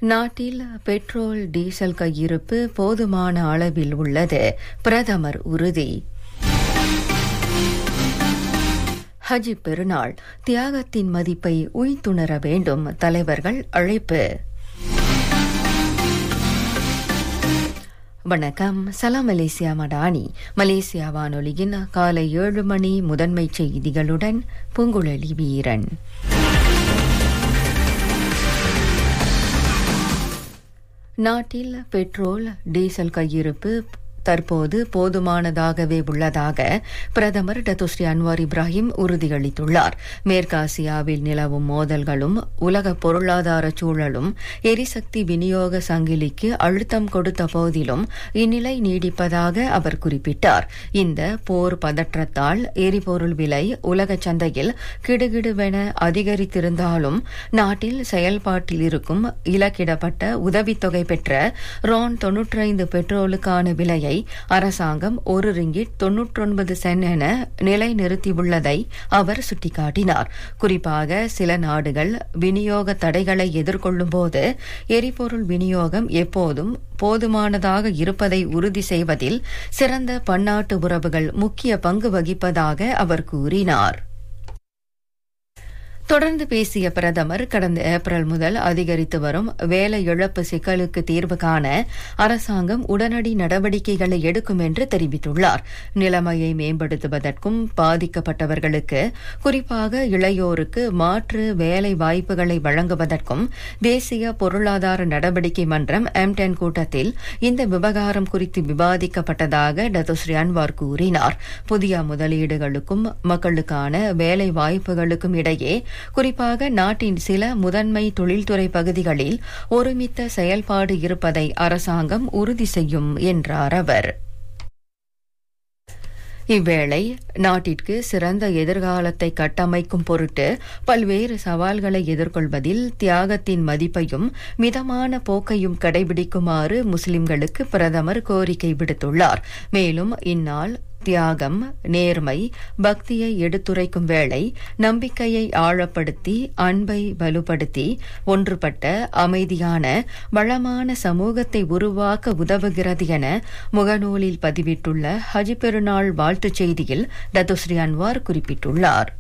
நாட்டில் petrol diesel கையிருப்பு போதுமான அளவில் உள்ளது பிரதமர் உறுதி ஹஜ் பெருநாள் தியாகத்தின் மதிப்பை உய்த்துணர வேண்டும் தலைவர்கள் அழைப்பு வணக்கம் சலாம் மலேசியா மடானி மலேசியா வானொலியின் காலை ஏழு மணி முதன்மை செய்திகளுடன் பூங்குழலி வீரன் நாட்டில் பெட்ரோல் டீசல் கையிருப்பு தற்போது போதுமானதாகவே உள்ளதாக பிரதமர் டத்துஸ்ரீ அன்வார் இப்ராஹிம் உறுதியளித்துள்ளார் மேற்காசியாவில் நிலவும் மோதல்களும் உலக பொருளாதார சூழலும் எரிசக்தி விநியோக சங்கிலிக்கு அழுத்தம் கொடுத்த போதிலும் இந்நிலை நீடிப்பதாக அவர் குறிப்பிட்டார் இந்த போர் பதற்றத்தால் எரிபொருள் விலை உலக சந்தையில் கிடுகிடுவென அதிகரித்திருந்தாலும் நாட்டில் செயல்பாட்டில் இருக்கும் இலக்கிடப்பட்ட உதவித்தொகை பெற்ற ரோன் தொன்னூற்றைந்து பெட்ரோலுக்கான விலையை அரசாங்கம் ஒரு ரிங்கிட் தொன்னூற்றொன்பது சென் என நிலைநிறுத்தியுள்ளதை அவர் சுட்டிக்காட்டினார் குறிப்பாக சில நாடுகள் விநியோக தடைகளை எதிர்கொள்ளும் போது எரிபொருள் விநியோகம் எப்போதும் போதுமானதாக இருப்பதை உறுதி செய்வதில் சிறந்த பன்னாட்டு உறவுகள் முக்கிய பங்கு வகிப்பதாக அவர் கூறினார் தொடர்ந்து பேசிய பிரதமர் கடந்த ஏப்ரல் முதல் அதிகரித்து வரும் வேலை இழப்பு சிக்கலுக்கு தீர்வு காண அரசாங்கம் உடனடி நடவடிக்கைகளை எடுக்கும் என்று தெரிவித்துள்ளார் நிலைமையை மேம்படுத்துவதற்கும் பாதிக்கப்பட்டவர்களுக்கு குறிப்பாக இளையோருக்கு மாற்று வேலை வாய்ப்புகளை வழங்குவதற்கும் தேசிய பொருளாதார நடவடிக்கை மன்றம் எம்டென் கூட்டத்தில் இந்த விவகாரம் குறித்து விவாதிக்கப்பட்டதாக டத்துஸ்ரீ அன்வார் கூறினார் புதிய முதலீடுகளுக்கும் மக்களுக்கான வேலை வாய்ப்புகளுக்கும் இடையே குறிப்பாக நாட்டின் சில முதன்மை தொழில்துறை பகுதிகளில் ஒருமித்த செயல்பாடு இருப்பதை அரசாங்கம் உறுதி செய்யும் என்றார் அவர் இவ்வேளை நாட்டிற்கு சிறந்த எதிர்காலத்தை கட்டமைக்கும் பொருட்டு பல்வேறு சவால்களை எதிர்கொள்வதில் தியாகத்தின் மதிப்பையும் மிதமான போக்கையும் கடைபிடிக்குமாறு முஸ்லிம்களுக்கு பிரதமர் கோரிக்கை விடுத்துள்ளார் மேலும் இந்நாள் தியாகம் நேர்மை பக்தியை எடுத்துரைக்கும் வேளை நம்பிக்கையை ஆழப்படுத்தி அன்பை வலுப்படுத்தி ஒன்றுபட்ட அமைதியான வளமான சமூகத்தை உருவாக்க உதவுகிறது என முகநூலில் பதிவிட்டுள்ள ஹஜ் பெருநாள் வாழ்த்துச் செய்தியில் டத்துஸ்ரீ அன்வார் குறிப்பிட்டுள்ளார்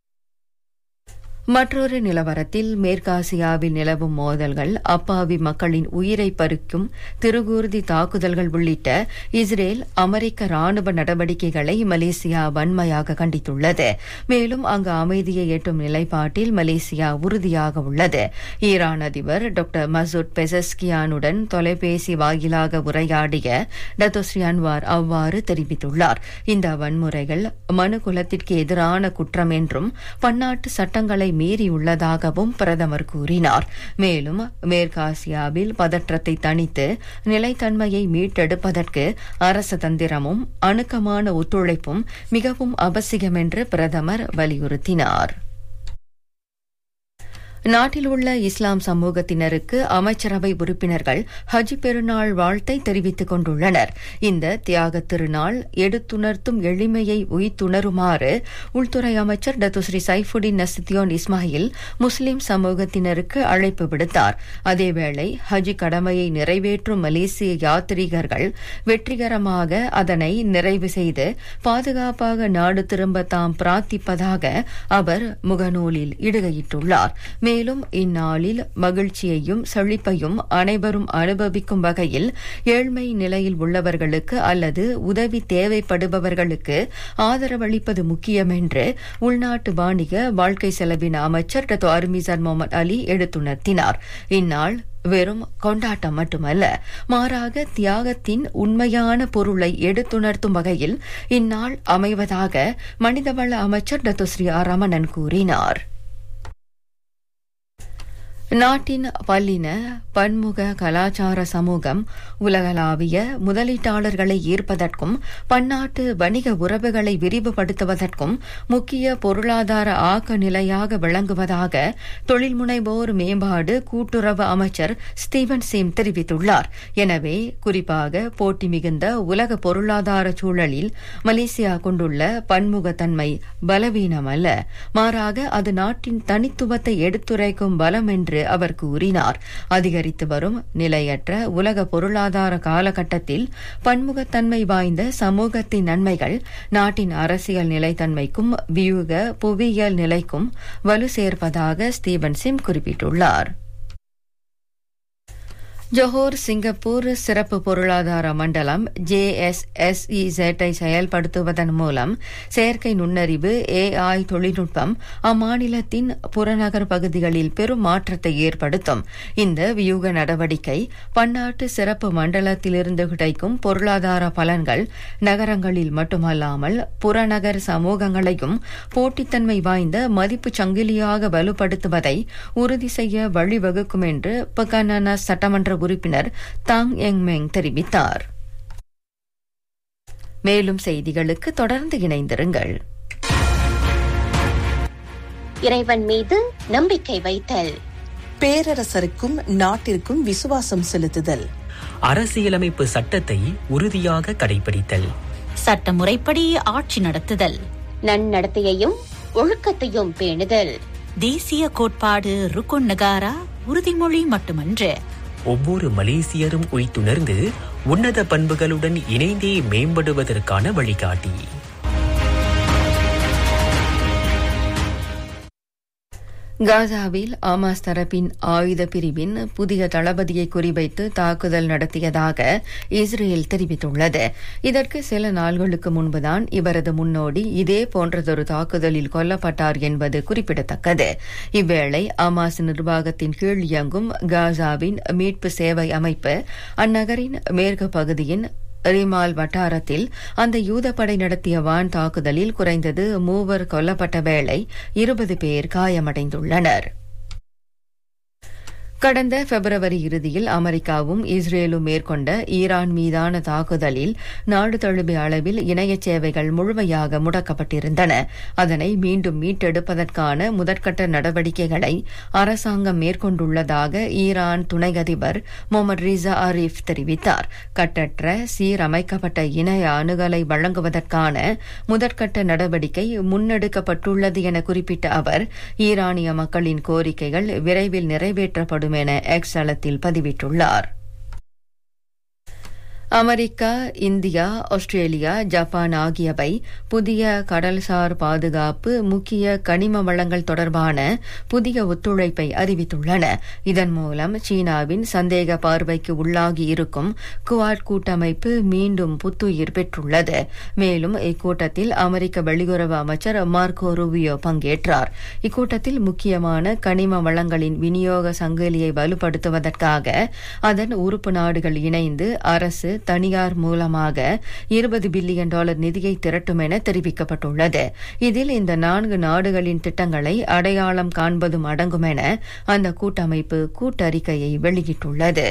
மற்றொரு நிலவரத்தில் மேற்காசியாவில் நிலவும் மோதல்கள் அப்பாவி மக்களின் உயிரை பறிக்கும் திருகூர்தி தாக்குதல்கள் உள்ளிட்ட இஸ்ரேல் அமெரிக்க ராணுவ நடவடிக்கைகளை மலேசியா வன்மையாக கண்டித்துள்ளது மேலும் அங்கு அமைதியை எட்டும் நிலைப்பாட்டில் மலேசியா உறுதியாக உள்ளது ஈரான் அதிபர் டாக்டர் மசூத் பெசஸ்கியானுடன் தொலைபேசி வாயிலாக உரையாடிய டத்தோஸ்ரீ அன்வார் அவ்வாறு தெரிவித்துள்ளார் இந்த வன்முறைகள் மனு குலத்திற்கு எதிரான குற்றம் என்றும் பன்னாட்டு சட்டங்களை மீறியுள்ளதாகவும் பிரதமர் கூறினார் மேலும் மேற்காசியாவில் பதற்றத்தை தணித்து நிலைத்தன்மையை மீட்டெடுப்பதற்கு அரச தந்திரமும் அணுக்கமான ஒத்துழைப்பும் மிகவும் அவசியம் என்று பிரதமர் வலியுறுத்தினார் நாட்டில் உள்ள இஸ்லாம் சமூகத்தினருக்கு அமைச்சரவை உறுப்பினர்கள் ஹஜ் பெருநாள் வாழ்த்தை தெரிவித்துக் கொண்டுள்ளனர் இந்த தியாக திருநாள் எடுத்துணர்த்தும் எளிமையை உய்த்துணருமாறு உள்துறை அமைச்சர் டத்துஸ்ரீ சைஃபுடின் நசித்தியோன் இஸ்மாயில் முஸ்லிம் சமூகத்தினருக்கு அழைப்பு விடுத்தார் அதேவேளை ஹஜ் கடமையை நிறைவேற்றும் மலேசிய யாத்ரீகர்கள் வெற்றிகரமாக அதனை நிறைவு செய்து பாதுகாப்பாக நாடு திரும்ப தாம் பிரார்த்திப்பதாக அவர் முகநூலில் இடுகையிட்டுள்ளார் மேலும் இந்நாளில் மகிழ்ச்சியையும் செழிப்பையும் அனைவரும் அனுபவிக்கும் வகையில் ஏழ்மை நிலையில் உள்ளவர்களுக்கு அல்லது உதவி தேவைப்படுபவர்களுக்கு ஆதரவளிப்பது முக்கியம் என்று உள்நாட்டு வாணிக வாழ்க்கை செலவின அமைச்சர் டத்து அருமிசான் முகமது அலி எடுத்துணர்த்தினார் இந்நாள் வெறும் கொண்டாட்டம் மட்டுமல்ல மாறாக தியாகத்தின் உண்மையான பொருளை எடுத்துணர்த்தும் வகையில் இந்நாள் அமைவதாக மனிதவள அமைச்சர் டத்துஸ்ரீ ரமணன் கூறினார் நாட்டின் பல்லின பன்முக கலாச்சார சமூகம் உலகளாவிய முதலீட்டாளர்களை ஈர்ப்பதற்கும் பன்னாட்டு வணிக உறவுகளை விரிவுபடுத்துவதற்கும் முக்கிய பொருளாதார ஆக்க நிலையாக விளங்குவதாக தொழில் முனைவோர் மேம்பாடு கூட்டுறவு அமைச்சர் ஸ்டீவன் சிம் தெரிவித்துள்ளார் எனவே குறிப்பாக போட்டி மிகுந்த உலக பொருளாதார சூழலில் மலேசியா கொண்டுள்ள பன்முகத்தன்மை பலவீனம் அல்ல மாறாக அது நாட்டின் தனித்துவத்தை எடுத்துரைக்கும் பலம் என்று என்று அவர் கூறினார் அதிகரித்து வரும் நிலையற்ற உலக பொருளாதார காலகட்டத்தில் பன்முகத்தன்மை வாய்ந்த சமூகத்தின் நன்மைகள் நாட்டின் அரசியல் நிலைத்தன்மைக்கும் வியூக புவியியல் நிலைக்கும் வலு சேர்ப்பதாக ஸ்டீவன் சிம் குறிப்பிட்டுள்ளார் ஜொஹோர் சிங்கப்பூர் சிறப்பு பொருளாதார மண்டலம் ஜேஎஸ்எஸ்இசெட்டை செயல்படுத்துவதன் மூலம் செயற்கை நுண்ணறிவு ஏஐ தொழில்நுட்பம் அம்மாநிலத்தின் புறநகர் பகுதிகளில் பெரும் மாற்றத்தை ஏற்படுத்தும் இந்த வியூக நடவடிக்கை பன்னாட்டு சிறப்பு மண்டலத்திலிருந்து கிடைக்கும் பொருளாதார பலன்கள் நகரங்களில் மட்டுமல்லாமல் புறநகர் சமூகங்களையும் போட்டித்தன்மை வாய்ந்த மதிப்பு சங்கிலியாக வலுப்படுத்துவதை உறுதி செய்ய வழிவகுக்கும் என்று பகனானா சட்டமன்ற உறுப்பினர் தாங் எங்மெங் தெரிவித்தார் மேலும் செய்திகளுக்கு தொடர்ந்து இணைந்திருங்கள் இறைவன் மீது நம்பிக்கை வைத்தல் பேரரசருக்கும் நாட்டிற்கும் விசுவாசம் செலுத்துதல் அரசியலமைப்பு சட்டத்தை உறுதியாக கடைபிடித்தல் சட்டமுறைப்படி ஆட்சி நடத்துதல் நன்னடத்தையையும் ஒழுக்கத்தையும் பேணுதல் தேசிய கோட்பாடு ருக்குன் நகாரா உறுதிமொழி மட்டுமன்று ஒவ்வொரு மலேசியரும் உய்த்துணர்ந்து உன்னத பண்புகளுடன் இணைந்தே மேம்படுவதற்கான வழிகாட்டி காசாவில் ஆமாஸ் தரப்பின் ஆயுத பிரிவின் புதிய தளபதியை குறிவைத்து தாக்குதல் நடத்தியதாக இஸ்ரேல் தெரிவித்துள்ளது இதற்கு சில நாள்களுக்கு முன்புதான் இவரது முன்னோடி இதே போன்றதொரு தாக்குதலில் கொல்லப்பட்டார் என்பது குறிப்பிடத்தக்கது இவ்வேளை ஆமாஸ் நிர்வாகத்தின் கீழ் இயங்கும் காசாவின் மீட்பு சேவை அமைப்பு அந்நகரின் மேற்கு பகுதியின் ரிமால் வட்டாரத்தில் அந்த யூதப்படை நடத்திய வான் தாக்குதலில் குறைந்தது மூவர் கொல்லப்பட்ட வேளை இருபது பேர் காயமடைந்துள்ளனர் கடந்த பிப்ரவரி இறுதியில் அமெரிக்காவும் இஸ்ரேலும் மேற்கொண்ட ஈரான் மீதான தாக்குதலில் நாடு தழுவிய அளவில் இணைய சேவைகள் முழுமையாக முடக்கப்பட்டிருந்தன அதனை மீண்டும் மீட்டெடுப்பதற்கான முதற்கட்ட நடவடிக்கைகளை அரசாங்கம் மேற்கொண்டுள்ளதாக ஈரான் துணை அதிபர் முகமது ரிசா அரீஃப் தெரிவித்தார் கட்டற்ற சீரமைக்கப்பட்ட இணைய அணுகலை வழங்குவதற்கான முதற்கட்ட நடவடிக்கை முன்னெடுக்கப்பட்டுள்ளது என குறிப்பிட்ட அவர் ஈரானிய மக்களின் கோரிக்கைகள் விரைவில் நிறைவேற்றப்படும் வேண்டும் என எக்ஸ் தளத்தில் பதிவிட்டுள்ளார் அமெரிக்கா இந்தியா ஆஸ்திரேலியா ஜப்பான் ஆகியவை புதிய கடல்சார் பாதுகாப்பு முக்கிய கனிம வளங்கள் தொடர்பான புதிய ஒத்துழைப்பை அறிவித்துள்ளன இதன் மூலம் சீனாவின் சந்தேக பார்வைக்கு உள்ளாகி இருக்கும் குவாட் கூட்டமைப்பு மீண்டும் புத்துயிர் பெற்றுள்ளது மேலும் இக்கூட்டத்தில் அமெரிக்க வெளியுறவு அமைச்சர் மார்க்கோ ரூபியோ பங்கேற்றார் இக்கூட்டத்தில் முக்கியமான கனிம வளங்களின் விநியோக சங்கிலியை வலுப்படுத்துவதற்காக அதன் உறுப்பு நாடுகள் இணைந்து அரசு தனியார் மூலமாக இருபது பில்லியன் டாலர் நிதியை திரட்டும் என தெரிவிக்கப்பட்டுள்ளது இதில் இந்த நான்கு நாடுகளின் திட்டங்களை அடையாளம் காண்பதும் அடங்கும் என அந்த கூட்டமைப்பு கூட்டறிக்கையை வெளியிட்டுள்ளது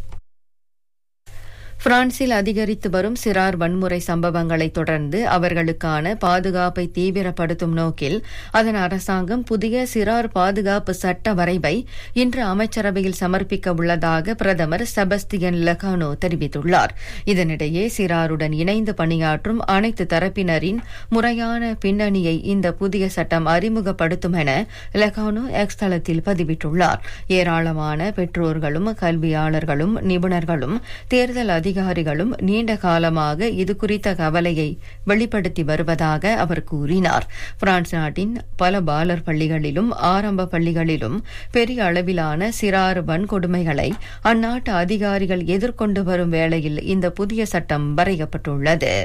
பிரான்சில் அதிகரித்து வரும் சிறார் வன்முறை சம்பவங்களை தொடர்ந்து அவர்களுக்கான பாதுகாப்பை தீவிரப்படுத்தும் நோக்கில் அதன் அரசாங்கம் புதிய சிறார் பாதுகாப்பு சட்ட வரைவை இன்று அமைச்சரவையில் சமர்ப்பிக்க உள்ளதாக பிரதமர் செபஸ்தியன் லெகானோ தெரிவித்துள்ளார் இதனிடையே சிறாருடன் இணைந்து பணியாற்றும் அனைத்து தரப்பினரின் முறையான பின்னணியை இந்த புதிய சட்டம் அறிமுகப்படுத்தும் என லெகானோ எக்ஸ் தளத்தில் பதிவிட்டுள்ளார் ஏராளமான பெற்றோர்களும் கல்வியாளர்களும் நிபுணர்களும் தேர்தல் அதிகாரிகளும் நீண்ட காலமாக இது குறித்த கவலையை வெளிப்படுத்தி வருவதாக அவர் கூறினார் பிரான்ஸ் நாட்டின் பல பாலர் பள்ளிகளிலும் ஆரம்ப பள்ளிகளிலும் பெரிய அளவிலான சிறார் வன்கொடுமைகளை அந்நாட்டு அதிகாரிகள் எதிர்கொண்டு வரும் வேளையில் இந்த புதிய சட்டம் வரையப்பட்டுள்ளது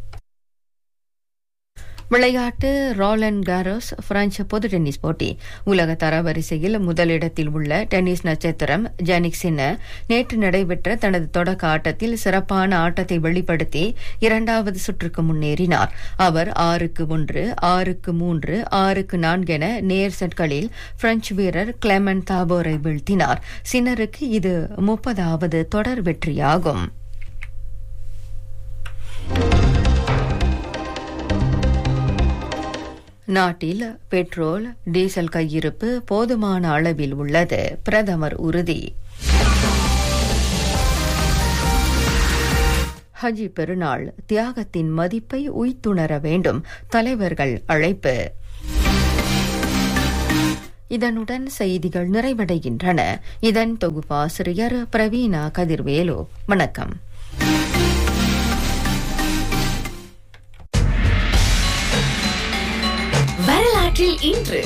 விளையாட்டு ரோலன் காரோஸ் பிரெஞ்சு பொது டென்னிஸ் போட்டி உலக தரவரிசையில் முதலிடத்தில் உள்ள டென்னிஸ் நட்சத்திரம் ஜானிக் சின்ன நேற்று நடைபெற்ற தனது தொடக்க ஆட்டத்தில் சிறப்பான ஆட்டத்தை வெளிப்படுத்தி இரண்டாவது சுற்றுக்கு முன்னேறினார் அவர் ஆறுக்கு ஒன்று ஆறுக்கு மூன்று ஆறுக்கு நான்கு என நேர் செட்களில் பிரெஞ்சு வீரர் கிளெமன் தாபோரை வீழ்த்தினார் சின்னருக்கு இது முப்பதாவது தொடர் வெற்றியாகும் நாட்டில் பெட்ரோல் டீசல் கையிருப்பு போதுமான அளவில் உள்ளது பிரதமர் உறுதி ஹஜி பெருநாள் தியாகத்தின் மதிப்பை உய்த்துணர வேண்டும் தலைவர்கள் அழைப்பு இதனுடன் செய்திகள் நிறைவடைகின்றன இதன் தொகுப்பாசிரியர் பிரவீணா கதிர்வேலு வணக்கம் வரலாற்றில் இன்று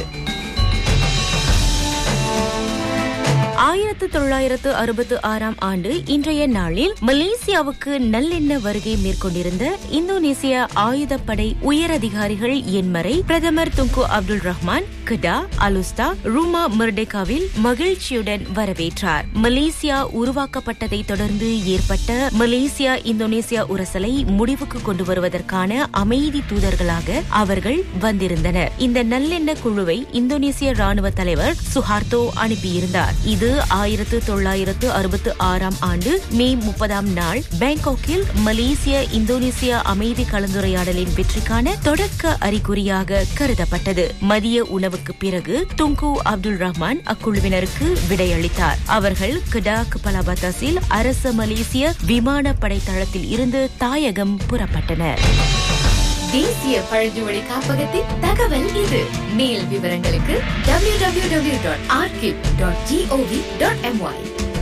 ஆயிரத்து தொள்ளாயிரத்து அறுபத்து ஆறாம் ஆண்டு இன்றைய நாளில் மலேசியாவுக்கு நல்லெண்ண வருகை மேற்கொண்டிருந்த இந்தோனேசிய ஆயுதப்படை உயரதிகாரிகள் என்மறை பிரதமர் துங்கு அப்துல் ரஹ்மான் கடா அலுஸ்தா ரூமா மிர்டெகாவில் மகிழ்ச்சியுடன் வரவேற்றார் மலேசியா உருவாக்கப்பட்டதை தொடர்ந்து ஏற்பட்ட மலேசியா இந்தோனேசியா உரசலை முடிவுக்கு கொண்டு வருவதற்கான அமைதி தூதர்களாக அவர்கள் வந்திருந்தனர் இந்த நல்லெண்ண குழுவை இந்தோனேசிய ராணுவ தலைவர் சுஹார்த்தோ அனுப்பியிருந்தார் இது ஆயிரத்து தொள்ளாயிரத்து அறுபத்து ஆறாம் ஆண்டு மே முப்பதாம் நாள் பேங்காக்கில் மலேசிய இந்தோனேசிய அமைதி கலந்துரையாடலின் வெற்றிக்கான தொடக்க அறிகுறியாக கருதப்பட்டது மதிய உணவுக்கு பிறகு துங்கு அப்துல் ரஹ்மான் அக்குழுவினருக்கு விடையளித்தார் அவர்கள் கிடாக் பலாபத்தாஸில் அரச மலேசிய விமானப்படை தளத்தில் இருந்து தாயகம் புறப்பட்டனர் தேசிய பழங்குமொழி காப்பகத்தின் தகவல் இது மேல் விவரங்களுக்கு www.archive.gov.my